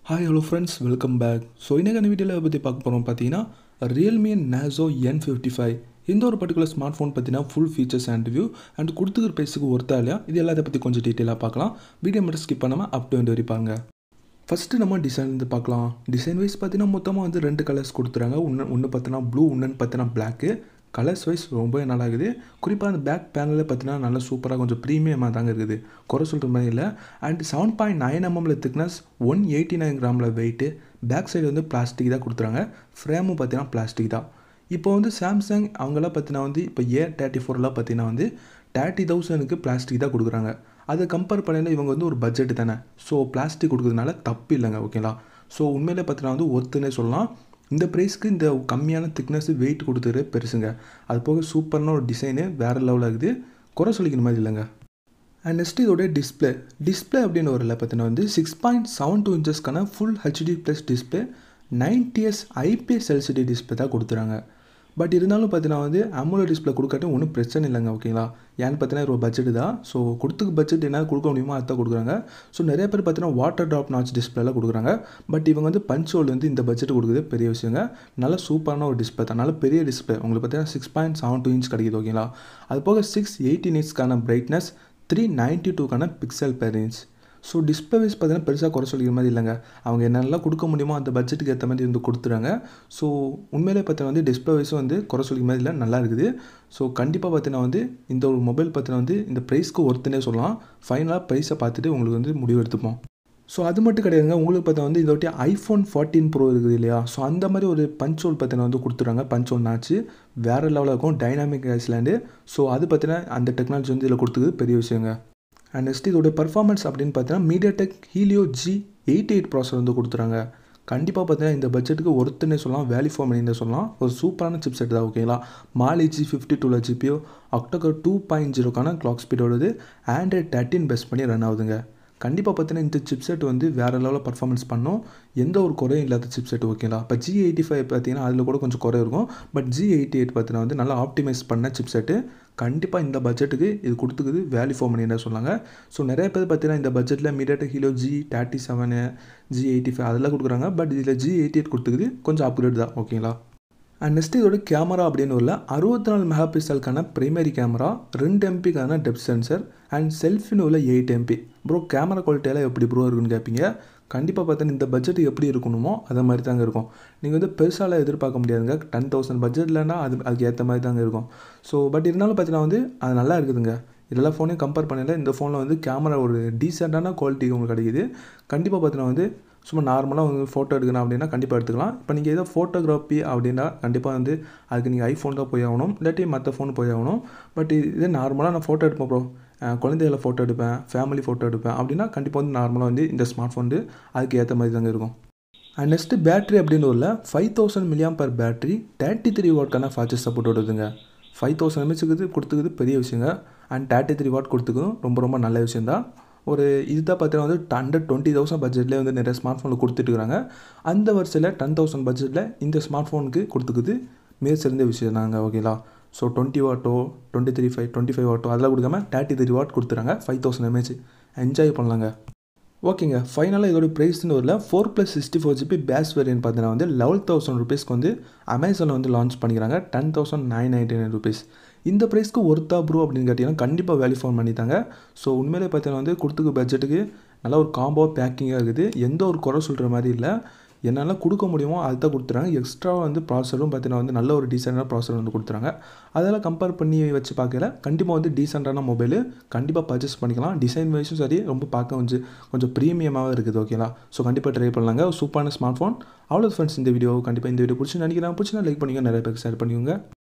hi hello friends welcome back so இன்றைக்கான வீடியோவில் பற்றி பார்க்க போகிறோம் பார்த்தீங்கன்னா Realme Narzo N fifty five இந்த ஒரு பர்டிகுலர் ஸ்மார்ட் ஃபோன் பார்த்தீங்கன்னா full features and review and கொடுத்துக்கிற பேஸுக்கு ஒர்த்தா இல்லையா இது எல்லாத்தை பற்றி கொஞ்சம் டீட்டெயிலாக பார்க்கலாம் வீடியோ மட்டும் ஸ்கிப் பண்ணாமல் அப் டு எண்ட் வரை பாருங்க ஃபஸ்ட்டு நம்ம டிசைன் வந்து பார்க்கலாம் டிசைன் வைஸ் பார்த்தீங்கன்னா மொத்தமாக வந்து ரெண்டு கலர்ஸ் கொடுத்துறாங்க ஒன்று ஒன்று பார்த்தீங்கன்னா ப்ளூ ஒன்றுன்னு பார்த்தீங்கன்னா பிளாக்கு கலர்ஸ் வைஸ் ரொம்ப நல்லா இருக்குது குறிப்பாக அந்த பேக் பேனலில் பார்த்தீங்கன்னா நல்லா சூப்பராக கொஞ்சம் ப்ரீமியமாக தாங்க இருக்குது குறை சொல்கிற மாதிரி இல்லை அண்ட் செவன் பாயிண்ட் நைன் எம்எம்ல திக்னஸ் ஒன் எயிட்டி நைன் கிராமில் வெயிட்டு பேக் சைடு வந்து பிளாஸ்டிக் தான் கொடுத்துறாங்க ஃப்ரேமும் பார்த்தீங்கன்னா பிளாஸ்டிக் தான் இப்போ வந்து சாம்சங் அவங்களாம் பார்த்தீங்கன்னா வந்து இப்போ ஏ தேர்ட்டி ஃபோர்லாம் பார்த்தீங்கன்னா வந்து தேர்ட்டி தௌசண்ட்க்கு பிளாஸ்டிக் தான் கொடுக்குறாங்க அதை கம்பேர் பண்ணல இவங்க வந்து ஒரு பட்ஜெட் தானே ஸோ பிளாஸ்டிக் கொடுக்குறதுனால தப்பு இல்லைங்க ஓகேங்களா ஸோ உண்மையிலே பார்த்தீங்கன்னா வந்து ஒருத்தனே சொல்லலாம் இந்த ப்ரைஸ்க்கு இந்த கம்மியான திக்னஸ் வெயிட் கொடுத்துரு பெருசுங்க அது போக சூப்பரான ஒரு டிசைனு வேறு லெவலில் இருக்குது குறை சொல்லிக்கிற மாதிரி இல்லைங்க அண்ட் நெக்ஸ்ட் இதோட டிஸ்பிளே டிஸ்பிளே அப்படின்னு வரல பார்த்தீங்கன்னா வந்து சிக்ஸ் பாயிண்ட் செவன் டூ இன்ச்சஸ்க்கான ஃபுல் ஹெச்டி ப்ளஸ் டிஸ்பிளே நைன்டிஎஸ் ஐபிஎஸ் எல்சிடி டிஸ்பிளே தான் கொடுத்துறாங்க பட் இருந்தாலும் பார்த்தீங்கன்னா வந்து அமோலோ டிஸ்பிளே கொடுக்காட்டும் ஒன்றும் பிரச்சனை இல்லைங்க ஓகேங்களா ஏன்னு பார்த்தீங்கன்னா ஒரு பட்ஜெட் தான் ஸோ கொடுத்துக்கு பட்ஜெட் என்ன கொடுக்க முடியுமோ அதை தான் கொடுக்குறாங்க ஸோ நிறைய பேர் பார்த்தீங்கன்னா வாட்டர் ட்ராப் நாச் டிஸ்பிளேலாம் கொடுக்குறாங்க பட் இவங்க வந்து பஞ்ச் ஹோல் வந்து இந்த பட்ஜெட் கொடுக்குறது பெரிய விஷயங்க நல்ல சூப்பரான ஒரு டிஸ்பிளே தான் நல்ல பெரிய டிஸ்பிளே உங்களுக்கு பார்த்தீங்கன்னா six point seven two inch கிடைக்குது ஓகேங்களா அது போக சிக்ஸ் எயிட்டி இன்ச்க்கான பிரைட்னஸ் த்ரீ நைன்ட்டி டூக்கான pixel per inch so display wise பார்த்தீங்கன்னா பெருசாக குறை சொல்லிக்கிற மாதிரி இல்லைங்க அவங்க என்னெல்லாம் கொடுக்க முடியுமோ அந்த பட்ஜெட்டுக்கு ஏற்ற மாதிரி வந்து கொடுத்துறாங்க ஸோ உண்மையிலே பார்த்தீங்கன்னா வந்து டிஸ்பிளே வைஸும் வந்து குறை சொல்லிக்கிற மாதிரி இல்லை நல்லா இருக்குது ஸோ கண்டிப்பாக பார்த்தீங்கன்னா வந்து இந்த ஒரு மொபைல் பார்த்தீங்கன்னா வந்து இந்த ப்ரைஸ்க்கு ஒருத்தனே சொல்லலாம் ஃபைனலாக ப்ரைஸை பார்த்துட்டு உங்களுக்கு வந்து முடிவு எடுத்துப்போம் ஸோ அது மட்டும் கிடையாதுங்க உங்களுக்கு பார்த்தா வந்து இந்த வாட்டி ஐஃபோன் ஃபார்ட்டின் ப்ரோ இருக்குது இல்லையா ஸோ அந்த மாதிரி ஒரு பஞ்ச் ஹோல் பார்த்தீங்கன்னா வந்து கொடுத்துறாங்க பஞ்ச் ஹோல் நாச்சு வேறு லெவலில் இருக்கும் டைனாமிக் ஐஸ்லேண்டு ஸோ அது பார்த்தீங்கன்னா அந்த டெக்னாலஜி வந்து இதில் கொடுத்தது பெரிய விஷயங்க அண்ட் நெக்ஸ்ட் இதோட பர்ஃபார்மன்ஸ் அப்படின்னு பார்த்தீங்கன்னா MediaTek Helio G eighty eight processor வந்து கொடுத்துறாங்க கண்டிப்பாக பார்த்தீங்கன்னா இந்த பட்ஜெட்டுக்கு ஒருத்தனே சொல்லலாம் வேல்யூ ஃபார் மணின்னு சொல்லலாம் ஒரு சூப்பரான சிப் செட் தான் ஓகேங்களா மாலி ஜி ஃபிஃப்டி டூவில் ஜிபியோ அக்டோகர் டூ பாயிண்ட் ஜீரோக்கான கிளாக் ஸ்பீடோடது ஆண்ட்ராய்ட் தேர்ட்டின் பெஸ்ட் பண்ணி ரன் ஆகுதுங்க கண்டிப்பாக பார்த்தீங்கன்னா இந்த சிப் செட் வந்து வேறு லெவலில் பர்ஃபார்மன்ஸ் பண்ணும் எந்த ஒரு குறையும் இல்லாத சிப் செட் ஓகேங்களா இப்போ ஜி எயிட்டி ஃபைவ் பார்த்தீங்கன்னா அதில் கூட கொஞ்சம் குறை இருக்கும் பட் ஜி எயிட்டி எயிட் பார்த்தீங்கன்னா வந்து நல்லா ஆப்டிமைஸ் பண்ண சிப் செட்டு கண்டிப்பாக இந்த பட்ஜெட்டுக்கு இது கொடுத்துக்குது வேல்யூ ஃபார் மணி என்ன சொன்னாங்க ஸோ நிறைய பேர் பார்த்தீங்கன்னா இந்த பட்ஜெட்டில் MediaTek Helio G thirty seven G eighty five அதெல்லாம் கொடுக்குறாங்க பட் இதில் ஜி எயிட்டி எயிட் கொடுத்துக்குது கொஞ்சம் அப்கிரேட் தான் ஓகேங்களா அண்ட் நெக்ஸ்ட் இதோட கேமரா அப்படின்னு உள்ள அறுபத்தி நாலு மெகா பிக்சலுக்கான ப்ரைமரி கேமரா ரெண்டு எம்பிக்கான டெப்த் சென்சர் அண்ட் செல்ஃபின்னு உள்ள எயிட் எம்பி ப்ரோ கேமரா குவாலிட்டியெல்லாம் எப்படி ப்ரோ இருக்குன்னு கேட்பீங்க கண்டிப்பாக பார்த்தீங்கன்னா இந்த பட்ஜெட் எப்படி இருக்கணுமோ அதை மாதிரி தாங்க இருக்கும் நீங்கள் வந்து பெருசாலாம் எதிர்பார்க்க முடியாதுங்க டென் தௌசண்ட் பட்ஜெட்லன்னா அது அதுக்கு ஏற்ற மாதிரி தாங்க இருக்கும் ஸோ பட் இருந்தாலும் பார்த்தீங்கன்னா வந்து அது நல்லா இருக்குதுங்க எல்லா ஃபோனையும் கம்பேர் பண்ணல இந்த ஃபோனில் வந்து கேமரா ஒரு டீசெண்டான குவாலிட்டி உங்களுக்கு கிடைக்குது கண்டிப்பாக பார்த்தீங்கன்னா வந்து சும்மா நார்மலாக வந்து ஃபோட்டோ எடுக்கணும் அப்படின்னா கண்டிப்பாக எடுத்துக்கலாம் இப்போ நீங்கள் ஏதோ ஃபோட்டோகிராஃபி அப்படின்னா கண்டிப்பாக வந்து அதுக்கு நீங்கள் ஐஃபோன் தான் போய் ஆகணும் இல்லாட்டி மற்ற ஃபோன் போய் ஆகணும் பட் இதே நார்மலாக நான் ஃபோட்டோ எடுப்பேன் ப்ரோ குழந்தைகள ஃபோட்டோ எடுப்பேன் ஃபேமிலி ஃபோட்டோ எடுப்பேன் அப்படின்னா கண்டிப்பாக வந்து நார்மலாக வந்து இந்த ஸ்மார்ட் ஃபோன் வந்து அதுக்கு ஏற்ற மாதிரி தாங்க இருக்கும் அண்ட் நெக்ஸ்ட்டு பேட்ரி அப்படின்னு உள்ள five thousand milliamp per battery thirty three வாட்க்கான ஃபாஸ்டஸ்ட் சப்போர்ட் வருதுங்க ஃபைவ் தௌசண்ட் எம்ஹெச்சுக்கு கொடுத்துக்குது பெரிய விஷயங்க அண்ட் தேர்ட்டி த்ரீ வாட் கொடுத்துக்கும் ரொம்ப ரொம்ப நல்ல விஷயம் தான் ஒரு இதுதான் பார்த்தீங்கன்னா வந்து ஹண்ட்ரட் டுவெண்ட்டி தௌசண்ட் பட்ஜெட்லேயே வந்து நிறைய ஸ்மார்ட் ஃபோனில் கொடுத்துட்டு இருக்காங்க அந்த வருஷத்தில் டென் தௌசண்ட் பட்ஜெட்டில் இந்த ஸ்மார்ட் ஃபோனுக்கு கொடுத்துக்குது மிக சிறந்த விஷயம் தாங்க ஓகேங்களா ஸோ டுவெண்ட்டி வாட்டோ twenty three five twenty five வாட்டோ அதெல்லாம் கொடுக்காம தேர்ட்டி த்ரீ வாட் கொடுத்துறாங்க ஃபைவ் தௌசண்ட் எம்ஏஹெச் என்ஜாய் பண்ணலாங்க ஓகேங்க ஃபைனலாக இதோட ப்ரைஸ்னு வரல four plus sixty four GB base variant பார்த்தீங்கன்னா வந்து லெவல் தௌசண்ட் ருபீஸ்க்கு வந்து அமேசானில் வந்து லான்ச் பண்ணிக்கிறாங்க ten thousand nine ninety nine rupees இந்த ப்ரைஸ்க்கு ஒர்த்தா ப்ரோ அப்படின்னு கேட்டிங்கன்னா கண்டிப்பாக வேல்யூ ஃபார்ம் பண்ணித்தாங்க ஸோ உண்மையிலே பார்த்தீங்கன்னா வந்து கொடுத்துக்க பட்ஜெட்டுக்கு நல்ல ஒரு காம்போ பேக்கிங்காக இருக்குது எந்த ஒரு குறை சொல்கிற மாதிரி இல்லை என்னால் கொடுக்க முடியுமோ அதுதான் கொடுத்துறாங்க எக்ஸ்ட்ரா வந்து ப்ராசரும் பார்த்தீங்கன்னா வந்து நல்ல ஒரு டீசெண்டான ப்ராசர் வந்து கொடுத்துறாங்க அதெல்லாம் கம்பேர் பண்ணி வச்சு பார்க்கல கண்டிப்பாக வந்து டீசெண்டான மொபைலு கண்டிப்பாக பர்ச்சேஸ் பண்ணிக்கலாம் டிசைன் வைஸும் சரி ரொம்ப பார்க்க கொஞ்சம் கொஞ்சம் ப்ரீமியமாக இருக்குது ஓகேங்களா ஸோ கண்டிப்பாக ட்ரை பண்ணலாங்க சூப்பரான ஸ்மார்ட் ஃபோன் அவ்வளோ ஃப்ரெண்ட்ஸ் இந்த வீடியோ கண்டிப்பாக இந்த வீடியோ பிடிச்சி நினைக்கிறேன் பிடிச்சினா லைக் பண்ணிக்கோங்க நிறைய பேருக்கு ஷேர் பண்ணிக்கோங்க